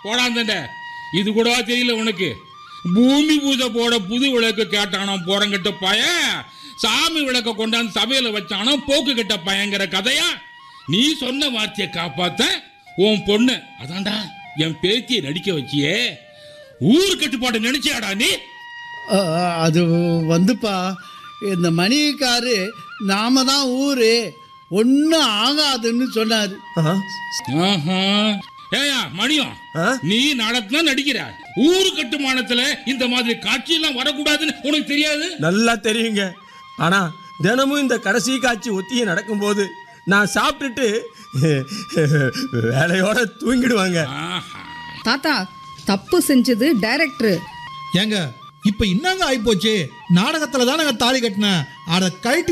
போடாந்தண்ட இது கூட தெரியல உனக்கு பூமி பூஜை போட புது விளக்கு கேட்டானோ போறங்கிட்ட பையன் சாமி விளக்க கொண்டாந்து சபையில வச்சானோ போக்கு கிட்ட பயங்கிற கதையா நீ சொன்ன வார்த்தையை காப்பாத்த உன் பொண்ணு அதான்டா என் பேத்தியை நடிக்க வச்சியே ஊர் கட்டுப்பாடு நினைச்சியாடா நீ அ, அ, அது வந்துப்பா இந்த மணிக்காரு நாம தான் ஊரு ஒன்றும் ஆகாதுன்னு சொன்னார் ஆ? ஆஹா. ஏய்யா மணியம் ஆ? நீ நடத்தினா நடிக்கிற ஊரு கட்டுமானத்துல இந்த மாதிரி காட்சி எல்லாம் வரக்கூடாதுன்னு உனக்கு தெரியாது நல்லா தெரியுங்க ஆனா தினமும் இந்த கடைசி காட்சி ஒத்திகை நடக்கும்போது நான் சாப்பிட்டுட்டு வேலையோட தூங்கிடுவாங்க ஆஹா. தாத்தா தப்பு செஞ்சது டைரக்டர் ஏங்க இப்ப என்னங்க ஆயிப்போச்சு நாடகத்துல தானங்க தாலி கட்டினேன் அதை கழட்டி